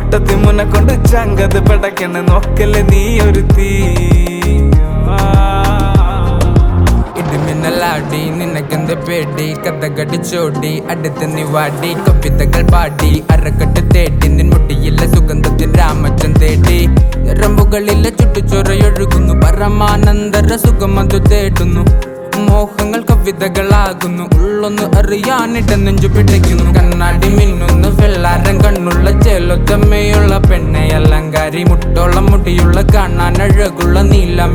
പൊട്ടത്തി മുന്നെ കൊണ്ട് ചങ്കത് പടക്കണ് നോക്കല്ലേ നീ ഒരു തീ ഇടിമിന്നലാടി നിനക്കെന്ത് പേടി കഥ കടിച്ചോടി അടുത്ത് നീ വാടി കവിതകൾ പാടി അരക്കെട്ട് തേടി നിൻ മുട്ടിയില്ല സുഗന്ധത്തിൻ രാമച്ചൻ തേടി ഞരമ്പുകളിലെ ചുട്ടുചൊറയൊഴുകുന്നു പരമാനന്ദര സുഖമതു തേടുന്നു മോഹങ്ങൾ കവിതകളാകുന്നു ഉള്ളൊന്ന് അറിയാനിട നെഞ്ചു പിടിക്കുന്നു കണ്ണാടി മിന്നുന്നു വെള്ളാരം കണ്ണുള്ള ചേലൊത്തമ്മയുള്ള പെണ്ണെ അലങ്കാരി മുട്ടോളം മുടിയുള്ള കാണാൻ അഴകുള്ള നീല